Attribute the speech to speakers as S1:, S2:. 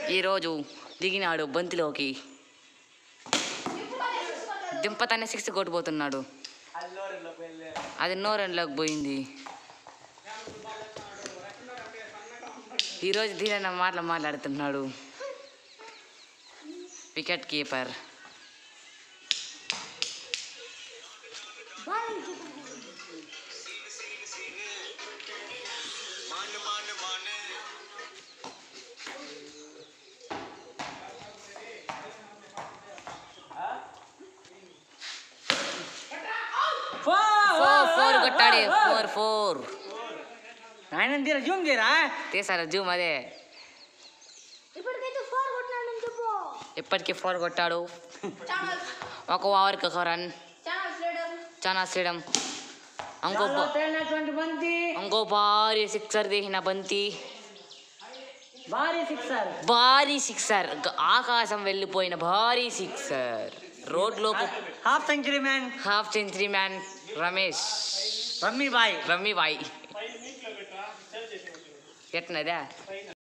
S1: ఈరోజు దిగినాడు బంతిలోకి దింపతానే సిక్స్ కొట్టిపోతున్నాడు అది నో రన్లోకి పోయింది ఈరోజు ధీరన్న మాటలు మాట్లాడుతున్నాడు వికెట్ కీపర్ ఫోర్ ఫోర్ కొట్టాడు ఫోర్ ఫోర్
S2: ఆయన తీరా జూమ్ చేయరా
S1: తీసారు జూమ్ అదే
S3: ఇప్పటికైతే ఫోర్ కొట్టినాడని చెప్పు
S1: ఇప్పటికీ ఫోర్ కొట్టాడు
S3: ఛానల్
S1: ఒక ఓవర్కి ఒక రన్
S3: ఛానల్ ఫ్రీడమ్
S1: చాలా శ్రీడం ఇంకో
S2: చాలా
S1: బా-
S2: తేలినటువంటి బంతి
S1: ఇంకో భారీ సిక్సర్ తీసిన బంతి
S2: భారీ సిక్సర్
S1: భారీ సిక్సర్ గ- ఆకాశం వెళ్ళిపోయిన భారీ సిక్సర్ రోడ్లోకి
S2: half century man
S1: half century man Ramesh
S2: రమ్మీ బాయ్
S1: రమ్మీ బాయ్ ఎట్నదా